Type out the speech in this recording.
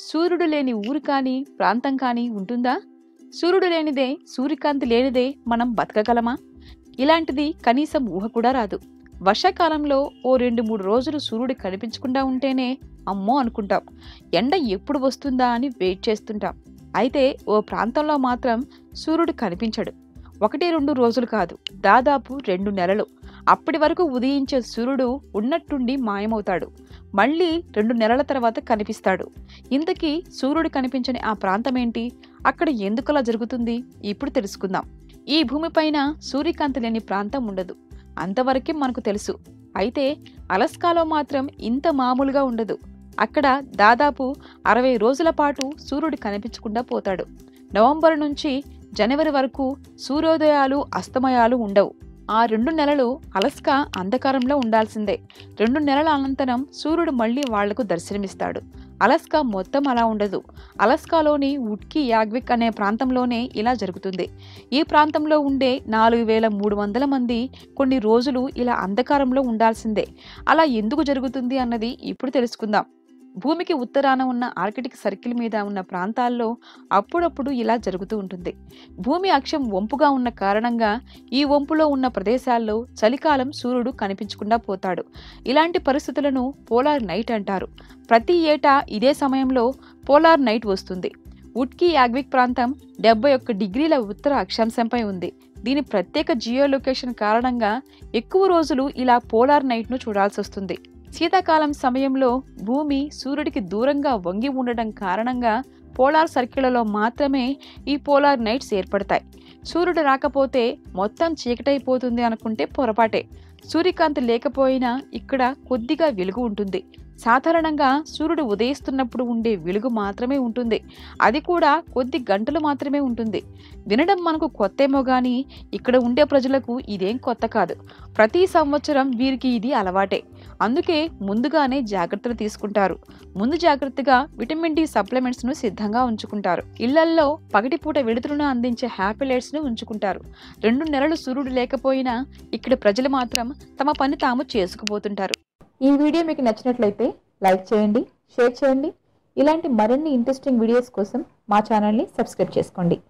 సూర్యుడు లేని ఊరు కానీ ప్రాంతం కానీ ఉంటుందా సూర్యుడు లేనిదే సూర్యకాంతి లేనిదే మనం బతకగలమా ఇలాంటిది కనీసం ఊహ కూడా రాదు వర్షాకాలంలో ఓ రెండు మూడు రోజులు సూర్యుడు కనిపించకుండా ఉంటేనే అమ్మో అనుకుంటాం ఎండ ఎప్పుడు వస్తుందా అని వెయిట్ చేస్తుంటాం అయితే ఓ ప్రాంతంలో మాత్రం సూర్యుడు కనిపించడు ఒకటి రెండు రోజులు కాదు దాదాపు రెండు నెలలు అప్పటి వరకు ఉదయించే సూర్యుడు ఉన్నట్టుండి మాయమవుతాడు మళ్ళీ రెండు నెలల తర్వాత కనిపిస్తాడు ఇంతకీ సూర్యుడు కనిపించని ఆ ప్రాంతం ఏంటి అక్కడ ఎందుకలా జరుగుతుంది ఇప్పుడు తెలుసుకుందాం ఈ భూమిపైన సూర్యకాంతి లేని ప్రాంతం ఉండదు అంతవరకే మనకు తెలుసు అయితే అలస్కాలో మాత్రం ఇంత మామూలుగా ఉండదు అక్కడ దాదాపు అరవై రోజుల పాటు సూర్యుడు కనిపించకుండా పోతాడు నవంబర్ నుంచి జనవరి వరకు సూర్యోదయాలు అస్తమయాలు ఉండవు ఆ రెండు నెలలు అలస్కా అంధకారంలో ఉండాల్సిందే రెండు నెలల అనంతరం సూర్యుడు మళ్ళీ వాళ్లకు దర్శనమిస్తాడు అలస్కా మొత్తం అలా ఉండదు అలస్కాలోని ఉడ్కి యాగ్విక్ అనే ప్రాంతంలోనే ఇలా జరుగుతుంది ఈ ప్రాంతంలో ఉండే నాలుగు వేల మూడు వందల మంది కొన్ని రోజులు ఇలా అంధకారంలో ఉండాల్సిందే అలా ఎందుకు జరుగుతుంది అన్నది ఇప్పుడు తెలుసుకుందాం భూమికి ఉత్తరాన ఉన్న ఆర్కిటిక్ సర్కిల్ మీద ఉన్న ప్రాంతాల్లో అప్పుడప్పుడు ఇలా జరుగుతూ ఉంటుంది భూమి అక్షం వంపుగా ఉన్న కారణంగా ఈ వంపులో ఉన్న ప్రదేశాల్లో చలికాలం సూర్యుడు కనిపించకుండా పోతాడు ఇలాంటి పరిస్థితులను పోలార్ నైట్ అంటారు ప్రతి ఏటా ఇదే సమయంలో పోలార్ నైట్ వస్తుంది ఉడ్కి యాగ్విక్ ప్రాంతం డెబ్బై ఒక్క డిగ్రీల ఉత్తర అక్షాంశంపై ఉంది దీని ప్రత్యేక జియో లొకేషన్ కారణంగా ఎక్కువ రోజులు ఇలా పోలార్ నైట్ను చూడాల్సి వస్తుంది శీతాకాలం సమయంలో భూమి సూర్యుడికి దూరంగా వంగి ఉండడం కారణంగా పోలార్ సర్కిళ్లలో మాత్రమే ఈ పోలార్ నైట్స్ ఏర్పడతాయి సూర్యుడు రాకపోతే మొత్తం చీకటైపోతుంది అనుకుంటే పొరపాటే సూర్యకాంతి లేకపోయినా ఇక్కడ కొద్దిగా వెలుగు ఉంటుంది సాధారణంగా సూర్యుడు ఉదయిస్తున్నప్పుడు ఉండే వెలుగు మాత్రమే ఉంటుంది అది కూడా కొద్ది గంటలు మాత్రమే ఉంటుంది వినడం మనకు కొత్తేమో కానీ ఇక్కడ ఉండే ప్రజలకు ఇదేం కొత్త కాదు ప్రతి సంవత్సరం వీరికి ఇది అలవాటే అందుకే ముందుగానే జాగ్రత్తలు తీసుకుంటారు ముందు జాగ్రత్తగా విటమిన్ డి సప్లిమెంట్స్ ను సిద్ధంగా ఉంచుకుంటారు ఇళ్లల్లో పగటిపూట వెలుతురును అందించే హ్యాపీలైట్స్ ను ఉంచుకుంటారు రెండు నెలలు సూర్యుడు లేకపోయినా ఇక్కడ ప్రజలు మాత్రం తమ పని తాము చేసుకుపోతుంటారు ఈ వీడియో మీకు నచ్చినట్లయితే లైక్ చేయండి షేర్ చేయండి ఇలాంటి మరిన్ని ఇంట్రెస్టింగ్ వీడియోస్ కోసం మా ఛానల్ని సబ్స్క్రైబ్ చేసుకోండి